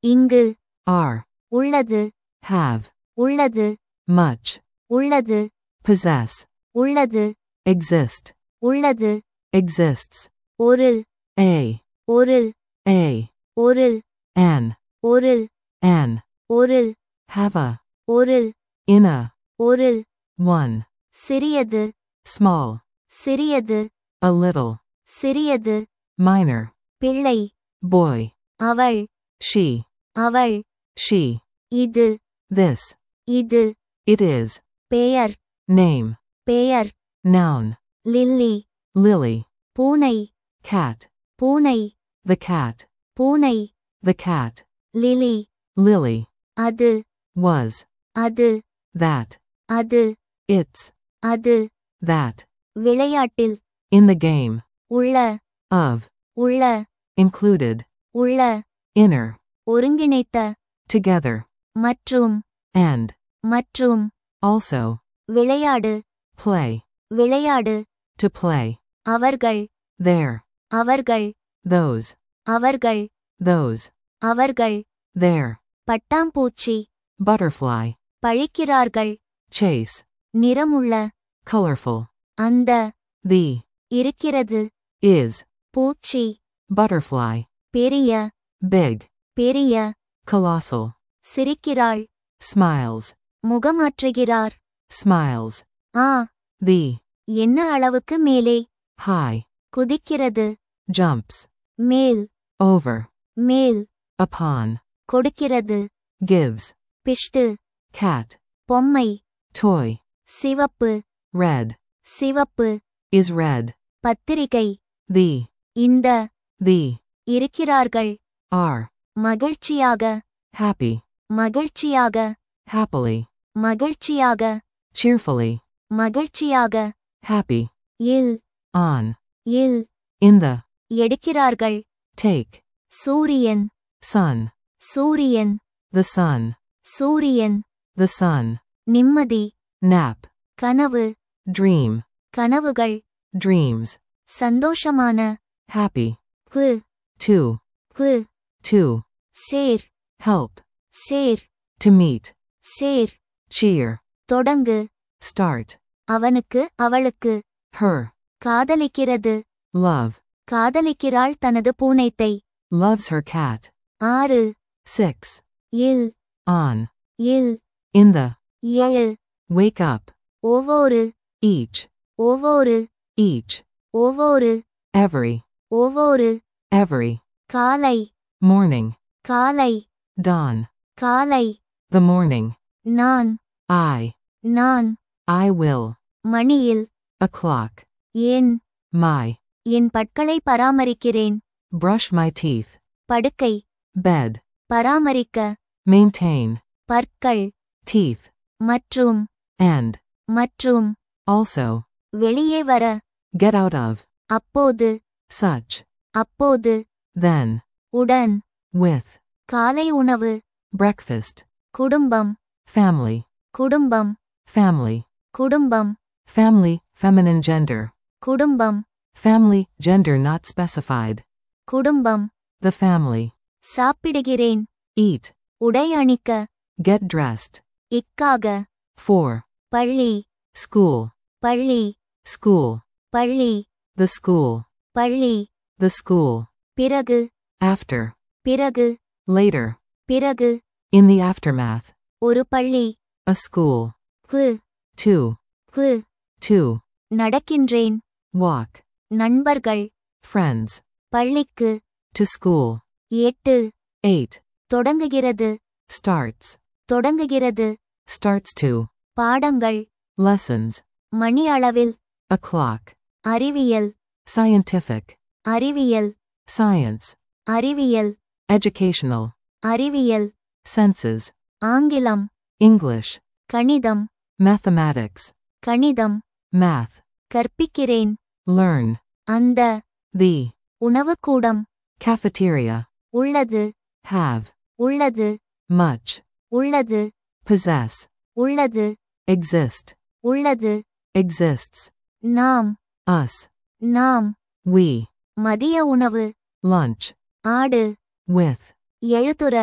இங்கு are, உள்ளது have, உள்ளது much, உள்ளது possess, உள்ளது exist, உள்ளது exists, ஒரு a, ஒரு a, ஒரு an, ஒரு an, ஒரு have a, ஒரு in a, ஒரு one, சிறியது small, சிறியது a little, சிறியது minor, பிள்ளை boy, அவள் she, அவள் she, இது this, இது it is, பெயர் name, பெயர் noun, லில்லி lily, பூனை cat, பூனை the cat, பூனை the cat, லிலி lily, அது was, அது that, அது it's, அது that, விளையாட்டில் in the game, உள்ள of, உள்ள included, உள்ள inner, ஒருங்கிணைத்த together, மற்றும் and, மற்றும் also, விளையாடு play, விளையாடு to play, அவர்கள் there, அவர்கள் those, அவர்கள் those, அவர்கள் there, பட்டாம்பூச்சி butterfly, பழிக்கிறார்கள் chase, நிறமுள்ள colorful, அந்த the, இருக்கிறது is, பூச்சி butterfly, பெரிய big, பெரிய colossal, சிரிக்கிறாள் smiles, முகமாற்றுகிறார் smiles, ah the, என்ன அளவுக்கு மேலே high, குதிக்கிறது jumps, மேல் over, மேல் upon, கொடுக்கிறது gives, பிஷ்டு cat, பொம்மை toy, சிவப்பு red, சிவப்பு is red, பத்திரிகை the, இந்த the, இருக்கிறார்கள் are, மகிழ்ச்சியாக happy, மகிழ்ச்சியாக happily, மகிழ்ச்சியாக cheerfully, மகிழ்ச்சியாக happy, இல் on, இல் in the, எடுக்கிறார்கள் take, சூரியன் sun, சூரியன் the sun, சூரியன் the sun, நிம்மதி nap, கனவு dream, கனவுகள் dreams, சந்தோஷமான happy, கு to, கு to, chair help, chair to meet, chair cheer, தொடங்கு start, அவனுக்கு அவளுக்கு her, காதலிக்கிறது love, காதலிக்கிறாள் தனது பூனைத்தை loves her cat, ஆறு six, இல் on, இல் in the, ஏழு wake up, ஒவ்வொரு each, ஒவ்வொரு each, ஒவ்வொரு every, ஒவ்வொரு every, காலை morning, காலை dawn, காலை the morning, நான் I, நான் I will, மணியில் o'clock, ஏன் my, என் பற்களை பராமரிக்கிறேன் brush my teeth, படுக்கை bed, பராமரிக்க maintain, பற்கள் teeth, மற்றும் and, மற்றும் also, வெளியே வர get out of, அப்போது such, அப்போது then, உடன் with, காலை உணவு breakfast, குடும்பம் family, குடும்பம் family, குடும்பம் family, feminine gender, குடும்பம் family, gender not specified, குடும்பம் the family, சாப்பிடுகிறேன் eat, உடை அணிக்க get dressed, இக்காக for, பள்ளி school, பள்ளி school, பள்ளி the school, பள்ளி the school, பிறகு after, பிறகு later, பிறகு in the aftermath, ஒரு பள்ளி a school, கு to, கு to, நடக்கின்றேன் walk, நண்பர்கள் friends, பள்ளிக்கு to school, எட்டு eight, தொடங்குகிறது starts, தொடங்குகிறது starts to, பாடங்கள் lessons, மணி அளவில் o'clock, அறிவியல் scientific, அறிவியல் science, அறிவியல் educational, அறிவியல் senses, ஆங்கிலம் English, கணிதம் mathematics, கணிதம் math, கற்பிக்கிறேன் learn, அந்த the, உணவுக்கூடம் cafeteria, உள்ளது have, உள்ளது much, உள்ளது possess, உள்ளது exist, உள்ளது exists, நாம் us, நாம் we, மதிய உணவு lunch, ஆடு with, எழுதுற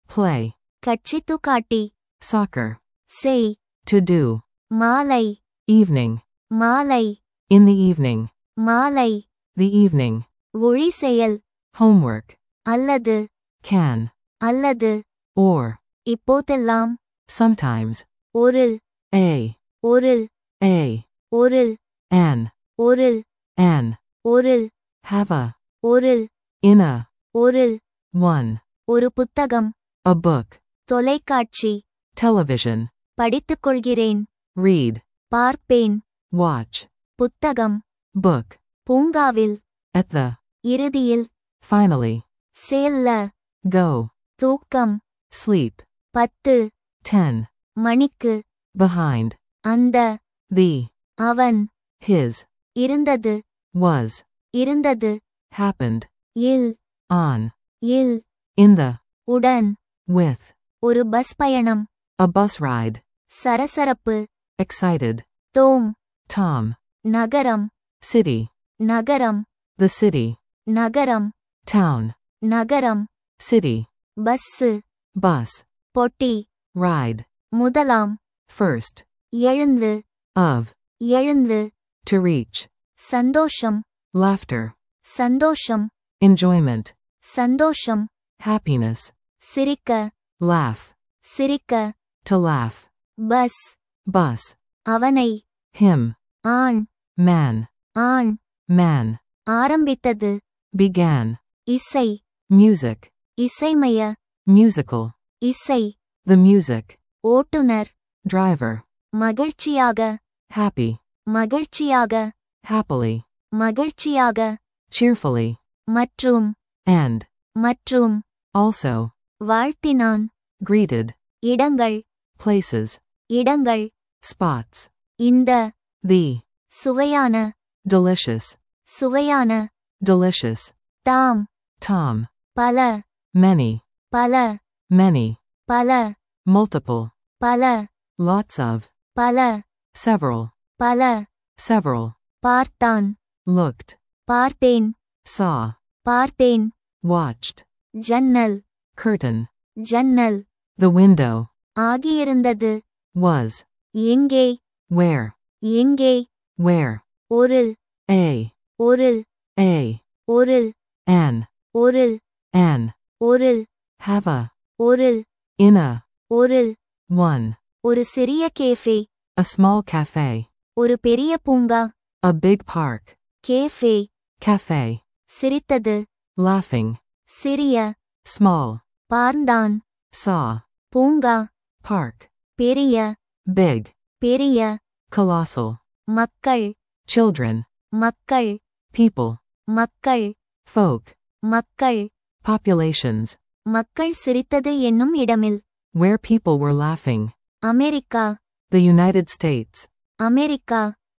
play, கட்சித்து காட்டி soccer, செய் to do, மாலை evening, மாலை in the evening, மாலை the evening, ஒழி செயல் homework, அல்லது can, அல்லது or, இப்போதெல்லாம் sometimes, ஒரு a, ஒரு a, ஒரு an, ஒரு an, ஒரு have a, ஒரு in a, ஒரு one, ஒரு புத்தகம் a book, தொலைக்காட்சி television, படித்துக் கொள்கிறேன் read, பார்ப்பேன் watch, புத்தகம் book, பூங்காவில் at the, இறுதியில் finally, செல்ல go, தூக்கம் sleep, பத்து ten, மணிக்கு behind, அந்த the, அவன் his, இருந்தது was, இருந்தது happened, இல் on, இல் in the, உடன் with, ஒரு பஸ் பயணம் a bus ride, சரசரப்பு excited, தோம் Tom, நகரம் city, நகரம் the city, நகரம் town, நகரம் city, பஸ்ஸு bus, பொட்டி ride, முதலாம் first, எழுந்து of, எழுந்து to reach, சந்தோஷம் laughter, சந்தோஷம் enjoyment, சந்தோஷம் happiness, சிரிக்க laugh, சிரிக்க to laugh, பஸ் bus, அவனை him, ஆண் man, ஆண் man, ஆரம்பித்தது began, இசை music, இசைமய musical, இசை the music, ஓட்டுநர் driver, மகிழ்ச்சியாக happy, மகிழ்ச்சியாக happily, மகிழ்ச்சியாக cheerfully, மற்றும் and, மற்றும் also, வாழ்த்தினான் greeted, இடங்கள் places, இடங்கள் spots, இந்த the, சுவையான delicious, சுவையான delicious, தாம் Tom, பல many, பல many, பல multiple, பல lots of, பல several, பல several, பார்த்தான் looked, பார்த்தேன் saw, பார்த்தேன் watched, ஜன்னல் curtain, ஜன்னல் the window, ஆகியிருந்தது was, எங்கே where, எங்கே where, ஒரு a, ஒரு a, ஒரு an, ஒரு an, ஒரு have a, ஒரு in a, ஒரு one, ஒரு சிறிய கேஃபே a small cafe, ஒரு பெரிய பூங்கா a big park, cafe cafe, சிரித்தது laughing, சிறிய small, பார்ந்தான் saw, பூங்கா park, பெரிய big, பெரிய colossal, மக்கள் children, மக்கள் people, மக்கள் folk, மக்கள் populations, மக்கள் சிரித்தது என்னும் இடமில் where people were laughing, America the United States, America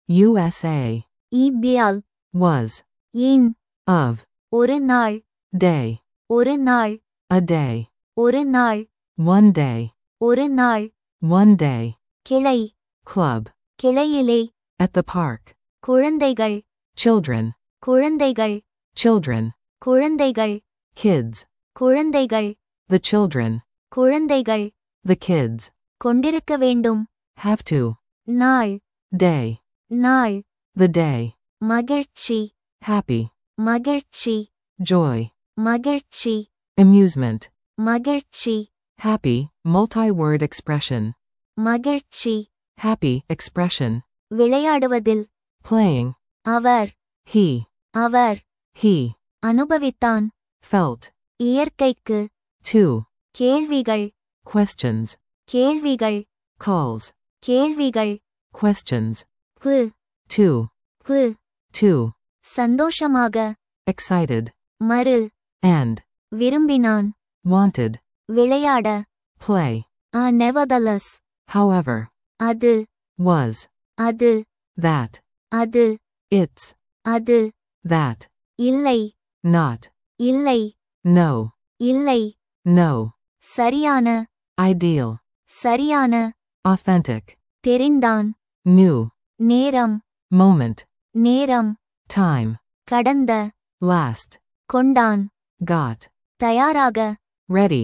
USA, ஈபியால் was, இன் of, ஒரு நாள் day, ஒரு நாள் a day, ஒரு நாள் one day, ஒரு நாள் one day, கிளை club, கிளையிலே at the park, குழந்தைகள் children, குழந்தைகள் children, குழந்தைகள் kids, குழந்தைகள் the children, குழந்தைகள் the kids, கொண்டிருக்க வேண்டும் have to, நாள் day, நாள் the day, மகிழ்ச்சி happy, மகிழ்ச்சி joy, மகிழ்ச்சி amusement, மகிழ்ச்சி happy, multi-word expression, மகிழ்ச்சி happy expression, விளையாடுவதில் playing, our he, our he, அனுபவித்தான் felt, இயற்கைக்கு two, கேள்விகள் questions, கேள்விகள் calls, கேள்விகள் questions, கு two, கு two, சந்தோஷமாக excited, மறு and, விரும்பினான் wanted, விளையாட play, ஆ நெவதலஸ் however, அது was, அது that, அது it's, அது that, இல்லை not, இல்லை no, இல்லை no, சரியான ideal, சரியான authentic, தெரிந்தான் new, நேரம் moment, நேரம் time, கடந்த last, கொண்டான் got, தயாராக ready,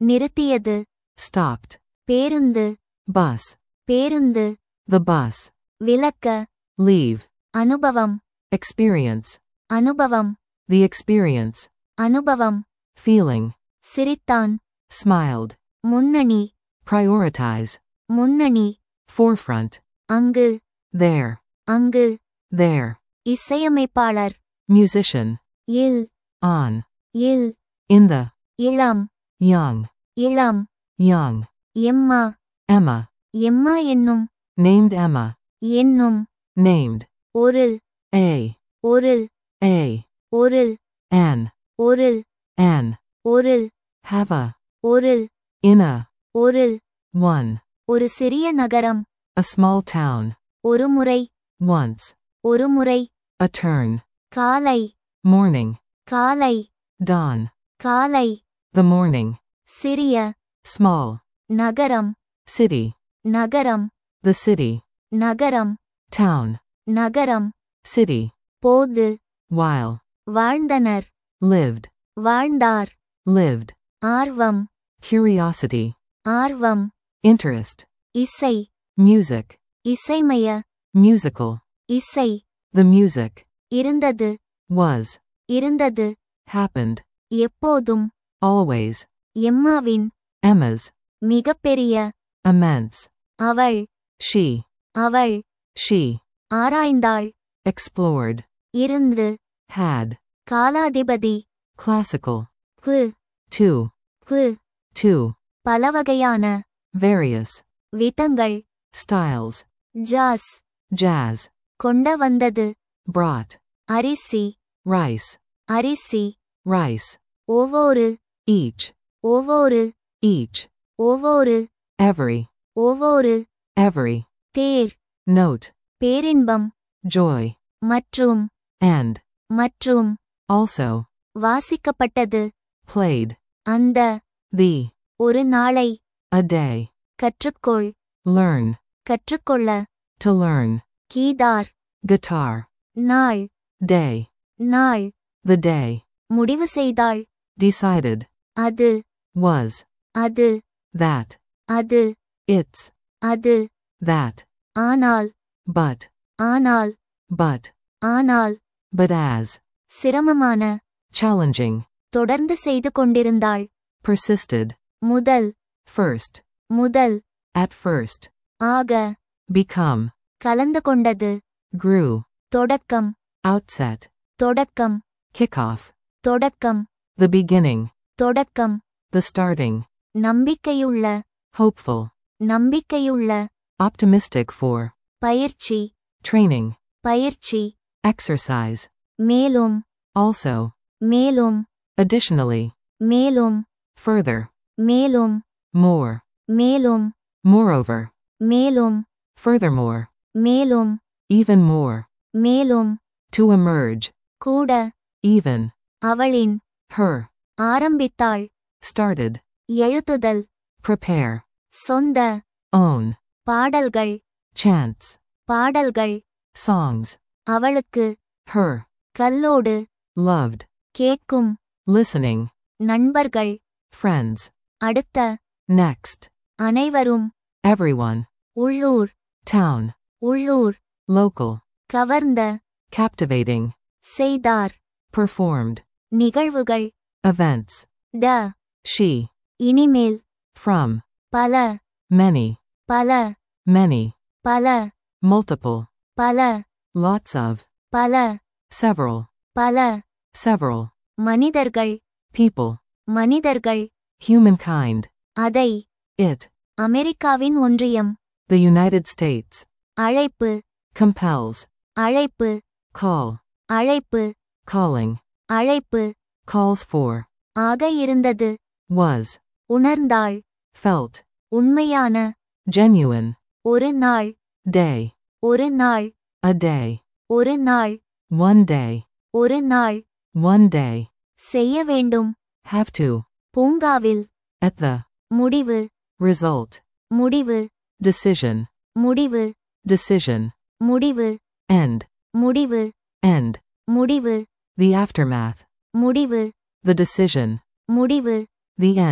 நிறுத்தியது stopped, பேருந்து bus, பேருந்து the bus, விளக்க leave, அனுபவம் experience, அனுபவம் the experience, அனுபவம் feeling, சிரித்தான் smiled, முன்னணி prioritize, முன்னணி forefront, அங்கு there, அங்கு there, இசையமைப்பாளர் musician, இல் on, இல் in the, இளம் young, இளம் young, எம்மா Emma, எம்மா என்னும் named Emma, என்னும் named, ஒரு a, ஒரு a, ஒரு an, ஒரு an, ஒரு have a, ஒரு in a, ஒரு one, ஒரு சிறிய நகரம் a small town, ஒரு முறை once, ஒரு முறை a turn, காலை morning, காலை dawn, காலை the morning, சிறிய small, நகரம் city, நகரம் the city, நகரம் town, நகரம் city, போது while, வாழ்ந்தனர் lived, வாழ்ந்தார் lived, ஆர்வம் curiosity, ஆர்வம் interest, இசை music, இசைமய musical, இசை the music, இருந்தது was, இருந்தது happened, எப்போதும் always, எம்மாவின் Emma's, மிகப்பெரிய immense, அவள் she, அவள் she, ஆராய்ந்தாள் explored, இருந்து had, காலாதிபதி classical, கு two, கு two, பலவகையான various, விதங்கள் styles, ஜாஸ் jazz, கொண்ட வந்தது brought, அரிசி rice, அரிசி rice, ஒவ்வொரு each, ஒவ்வொரு each, ஒவ்வொரு every, ஒவ்வொரு every, தேர் note, பேரின்பம் joy, மற்றும் and, மற்றும் also, வாசிக்கப்பட்டது played, அந்த the, ஒரு நாளை a day, கற்றுக்கொள் learn, கற்றுக்கொள்ள to learn, கீதார் guitar, நாள் day, நாள் the day, முடிவு செய்தாள் decided, அது was, அது that, அது it's, அது that, ஆனால் but, ஆனால் but, ஆனால் but as, சிரமமான challenging, தொடர்ந்து செய்து கொண்டிருந்தாள் persisted, முதல் first, முதல் at first, ஆக become, கலந்து கொண்டது grew, தொடக்கம் outset, தொடக்கம் kickoff, தொடக்கம் the beginning, தொடக்கம் the starting, நம்பிக்கையுள்ள hopeful, நம்பிக்கையுள்ள optimistic for, பயிற்சி training, பயிற்சி exercise, மேலும் also, மேலும் additionally, மேலும் further, மேலும் more, மேலும் moreover, மேலும் furthermore, மேலும் even more, மேலும் to emerge, கூட even, அவளின் her, ஆரம்பித்தாள் started, எழுத்துதல் prepare, சொந்த own, பாடல்கள் chants, பாடல்கள் songs, அவளுக்கு her, கல்லோடு loved, கேட்கும் listening, நண்பர்கள் friends, அடுத்த next, அனைவரும் everyone, உள்ளூர் town, உள்ளூர் local, கவர்ந்த captivating, செய்தார் performed, நிகழ்வுகள் events, த she, இனிமேல் from, பல many, பல many, பல multiple, பல lots of, பல several, பல several, மனிதர்கள் people, மனிதர்கள் humankind, அதை it, அமெரிக்காவின் ஒன்றியம் the United States, அழைப்பு compels, அழைப்பு call, அழைப்பு calling, அழைப்பு calls for, ஆக இருந்தது was, உணர்ந்தாள் felt, உண்மையான genuine, ஒரு நாள் day, ஒரு நாள் a day, ஒரு நாள் one day, ஒரு நாள் one day, செய்ய வேண்டும் have to, பூங்காவில் at the, முடிவு result, முடிவு decision, முடிவு decision, முடிவு end, முடிவு end, முடிவு the aftermath, முடிவு the decision, முடிவு the end,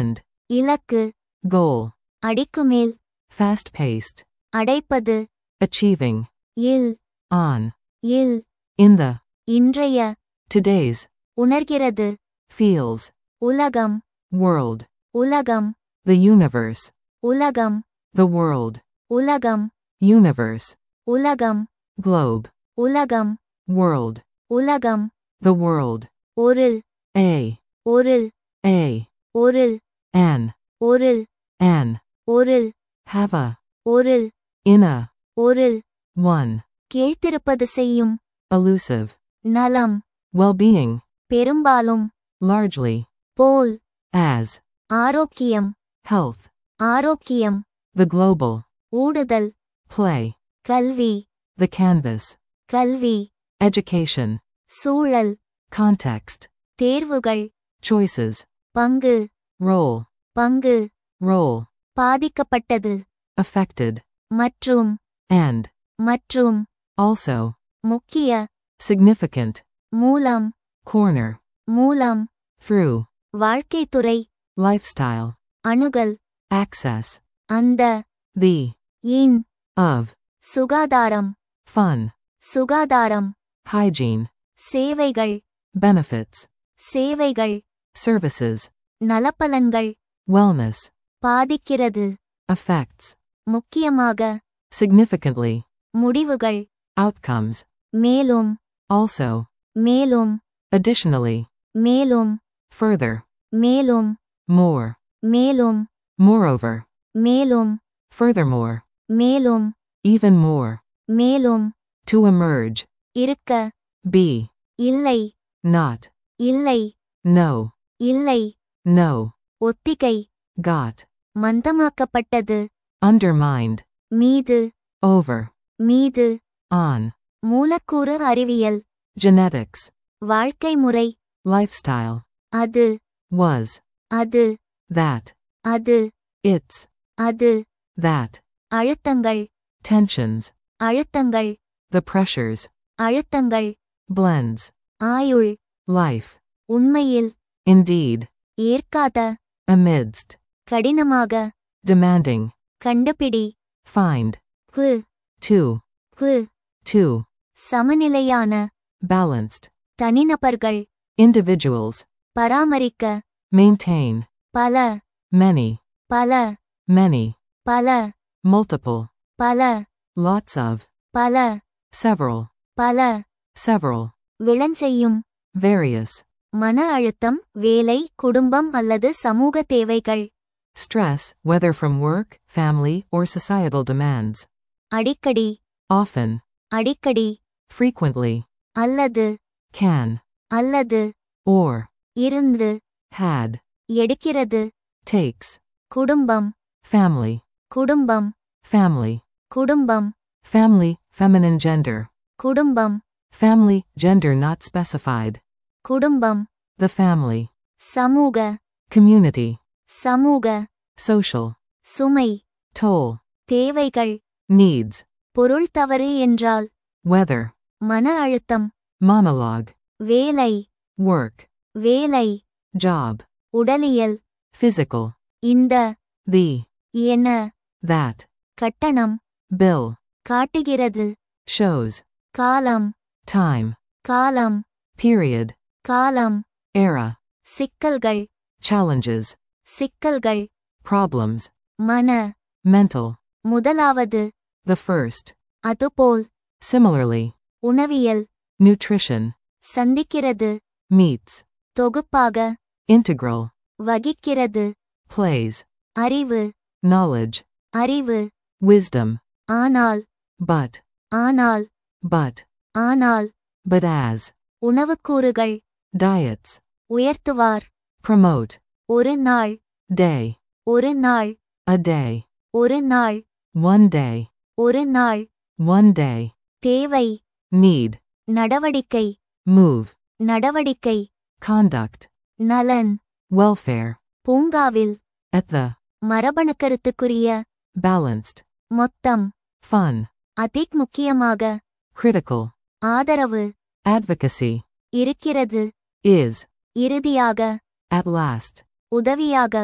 இலக்கு goal, அடிக்குமேல் fast paced, அடைப்பது achieving, will on, இல் in the, இன்றைய today's, உணர்கிறது feels, உலகம் world, உலகம் the universe, உலகம் the world, உலகம் universe, உலகம் globe, உலகம் world, உலகம் the world, ஒரு a, ஒரு a, ஒரு an, ஒரு an, ஒரு have a, ஒரு in a, ஒரு one, கீழ்த்திருப்பது செய்யும் elusive, நலம் well-being, பெரும்பாலும் largely, போல் as, ஆரோக்கியம் health, ஆரோக்கியம் the global, ஊடுதல் play, கல்வி the canvas, கல்வி education, சூழல் context, தேர்வுகள் choices, பங்கு role, பங்கு role, பாதிக்கப்பட்டது affected, மற்றும் and, மற்றும் also, முக்கிய significant, மூலம் corner, மூலம் through, வாழ்க்கைத்துறை lifestyle, அணுகல் access, அந்த the, இன் of, சுகாதாரம் fun, சுகாதாரம் hygiene, சேவைகள் benefits, சேவைகள் services, நலப்பலன்கள் wellness, பாதிக்கிறது effects, முக்கியமாக significantly, முடிவுகள் outcomes, மேலும் also, மேலும் additionally, மேலும் further, மேலும் more, மேலும் moreover, மேலும் furthermore, மேலும் even more, மேலும் to emerge, இருக்க be, இல்லை not, இல்லை no, இல்லை no, ஒத்திகை got, மந்தமாக்கப்பட்டது undermined, மீது over, மீது on, மூலக்கூறு அறிவியல் genetics, வாழ்க்கை முறை lifestyle, அது was, அது that, அது it's, அது that, அழுத்தங்கள் tensions, அழுத்தங்கள் the pressures, அழுத்தங்கள் blends, ஆயுள் life, உண்மையில் indeed, ஏற்காத amidst, கடினமாக demanding, கண்டுபிடி find, கு to, கு to, சமநிலையான balanced, தனிநபர்கள் individuals, பராமரிக்க maintain, பல many, பல many, பல multiple, பல lots of, பல several, பல several, விளஞ்செய்யும் various, மன அழுத்தம் வேலை குடும்பம் அல்லது சமூக தேவைகள் stress, whether from work, family, or societal demands, அடிக்கடி often, அடிக்கடி frequently, அல்லது can, அல்லது or, இருந்து had, எடுக்கிறது takes, குடும்பம் family, குடும்பம் family, குடும்பம் family, feminine gender, குடும்பம் family, gender not specified, குடும்பம் the family, சமூக community, சமூக social, சுமை toll, தேவைகள் needs, பொருள் தவறு என்றால் weather, மன அழுத்தம் monologue, வேலை work, வேலை job, உடலியல் physical, இந்த the, என that, கட்டணம் bill, காட்டுகிறது shows, காலம் time, காலம் period, காலம் era, சிக்கல்கள் challenges, சிக்கல்கள் problems, மன mental, முதலாவது the first, அதுபோல் similarly, உணவியல் nutrition, சந்திக்கிறது meets, தொகுப்பாக integral, வகிக்கிறது plays, அறிவு knowledge, அறிவு wisdom, ஆனால் but, ஆனால் but, ஆனால் but as, உணவுக்கூறுகள் diets, உயர்த்துவார் promote, ஒரு நாள் day, ஒரு நாள் a day, ஒரு நாள் one day, ஒரு நாள் one day, தேவை need, நடவடிக்கை move, நடவடிக்கை conduct, நலன் welfare, பூங்காவில் at the, மரபணுக்கருத்துக்குரிய balanced, மொத்தம் fun, அதிக் முக்கியமாக critical, ஆதரவு advocacy, இருக்கிறது is, இறுதியாக at last, உதவியாக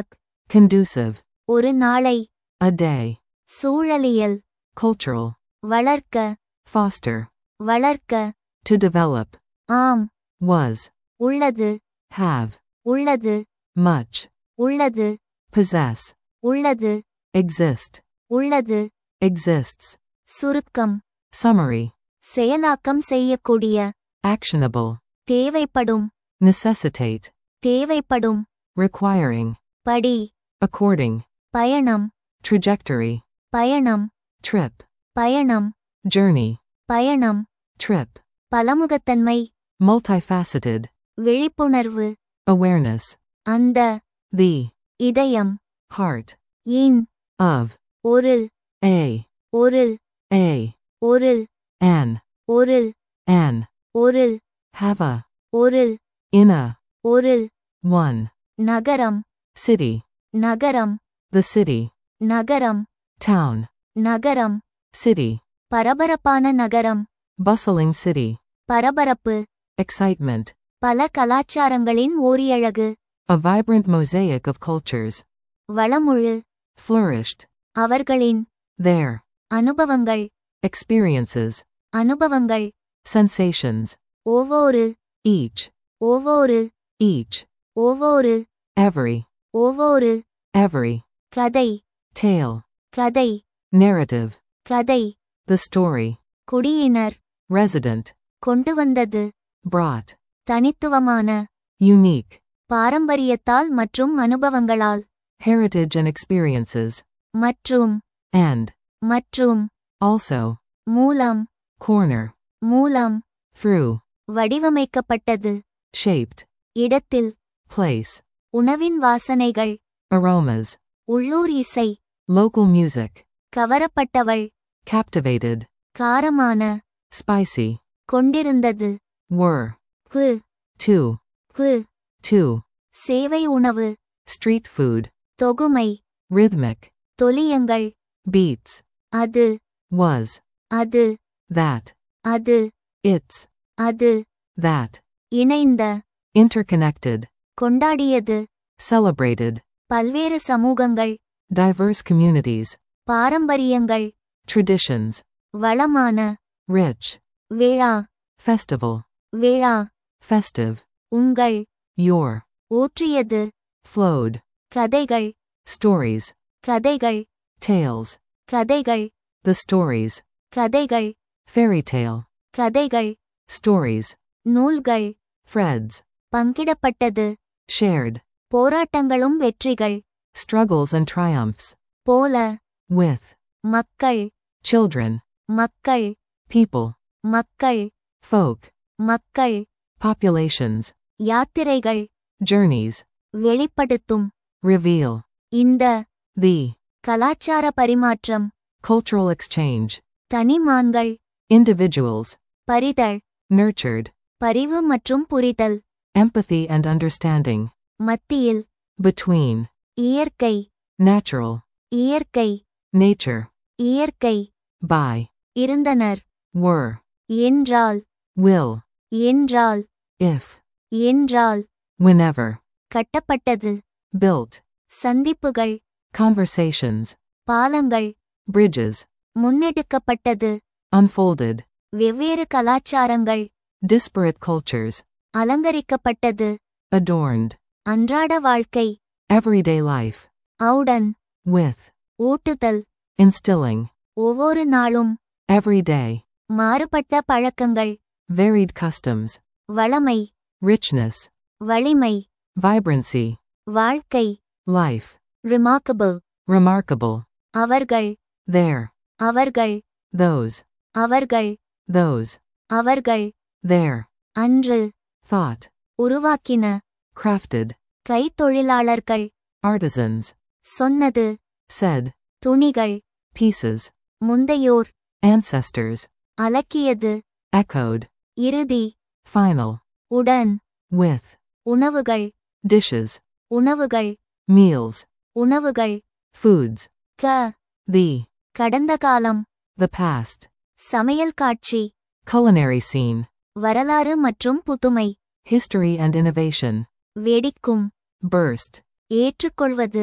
conducive, ஒரு நாளை a day, சூழலியல் cultural, வளர்க்க foster, வளர்க்க to develop, ஆம் was, உள்ளது have, உள்ளது much, உள்ளது possess, உள்ளது exist, உள்ளது exists, சுருக்கம் summary, செயலாக்கம் செய்யக்கூடிய actionable, தேவைப்படும் necessitate, தேவைப்படும் requiring, படி according, பயணம் trajectory, பயணம் trip, பயணம் journey, பயணம் trip, பலமுகத்தன்மை multifaceted, விழிப்புணர்வு awareness, அந்த the, இதயம் heart, இன் of, ஒரு a, ஒரு a, ஒரு an, ஒரு an, ஒரு have a, ஒரு in a, ஒரு one, நகரம் city, நகரம் the city, நகரம் town, நகரம் city, பரபரப்பான நகரம் bustling city, பரபரப்பு excitement, பல கலாச்சாரங்களின் ஓரியழகு a vibrant mosaic of cultures, வளமுழு flourished, அவர்களின் their, அனுபவங்கள் experiences, அனுபவங்கள் sensations, ஒவ்வொரு each, ஒவ்வொரு each, ஒவ்வொரு every, ஒவ்வொரு every, கதை tale, கதை narrative, கதை the story, குடியினர் resident, கொண்டு வந்தது brought, தனித்துவமான unique, பாரம்பரியத்தால் மற்றும் அனுபவங்களால் heritage and experiences, மற்றும் and, மற்றும் also, மூலம் corner, மூலம் through, வடிவமைக்கப்பட்டது shaped, இடத்தில் place, உணவின் வாசனைகள் aromas, உள்ளூர் இசை local music, கவரப்பட்டவள் captivated, காரமான spicy, கொண்டிருந்தது were, கு to, கு to, சேவை உணவு street food, தொகுமை rhythmic, தொலியங்கள் beats, அது was, அது that, அது its, அது that, இணைந்த interconnected, கொண்டாடியது celebrated, பல்வேறு சமூகங்கள் diverse communities, பாரம்பரியங்கள் traditions, வளமான rich, விழா festival, விழா festive, உங்கள் your, ஊற்றியது flowed, கதைகள் stories, கதைகள் tales, கதைகள் the stories, கதைகள் fairy tale, கதைகள் stories, நூல்கள் threads, பங்கிடப்பட்டது shared, போராட்டங்களும் வெற்றிகள் struggles and triumphs, போல with, மக்கள் children, மக்கள் people, மக்கள் folk, மக்கள் populations, யாத்திரைகள் journeys, வெளிப்படுத்தும் reveal, இந்த the, கலாச்சார பரிமாற்றம் cultural exchange, தனிமான்கள் individuals, பரிதல் nurtured, பரிவு மற்றும் புரிதல் empathy and understanding, மத்தியில் between, இயற்கை natural, இயற்கை nature, இயற்கை by, இருந்தனர் were, என்றால் will, என்றால் if, என்றால் whenever, கட்டப்பட்டது built, சந்திப்புகள் conversations, பாலங்கள் bridges, முன்னெடுக்கப்பட்டது unfolded, வெவ்வேறு கலாச்சாரங்கள் disparate cultures, அலங்கரிக்கப்பட்டது adorned, அன்றாட வாழ்க்கை everyday life, அவுடன் with, ஊட்டுதல் instilling, ஒவ்வொரு நாளும் every day, மாறுபட்ட பழக்கங்கள் varied customs, வளமை richness, வலிமை vibrancy, வாழ்க்கை life, ரிமார்க்கபிள் remarkable, அவர்கள் there, அவர்கள் those, அவர்கள் those, அவர்கள் there, அன்று thought, உருவாக்கின crafted, கைத்தொழிலாளர்கள் artisans, சொன்னது said, துணிகள் pieces, முந்தையோர் ancestors, அலக்கியது echoed, இறுதி final, உடன் with, உணவுகள் dishes, உணவுகள் meals, உணவுகள் foods, க the, கடந்த காலம் the past, சமையல் காட்சி culinary scene, வரலாறு மற்றும் புதுமை history and innovation, வெடிக்கும் burst, ஏற்றுக்கொள்வது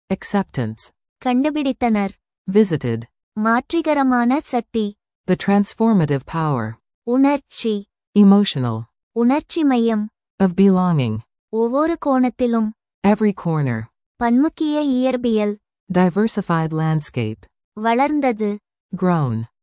Acceptance. கண்டுபிடித்தனர் Visited. மாற்றிகரமான Sakthi The transformative power. உணர்ச்சி Emotional. உணர்ச்சி மையம் Of belonging. ஒவ்வொரு கோணத்திலும் Every corner. பன்முக்கிய இயற்பியல் Diversified landscape. வளர்ந்தது Grown.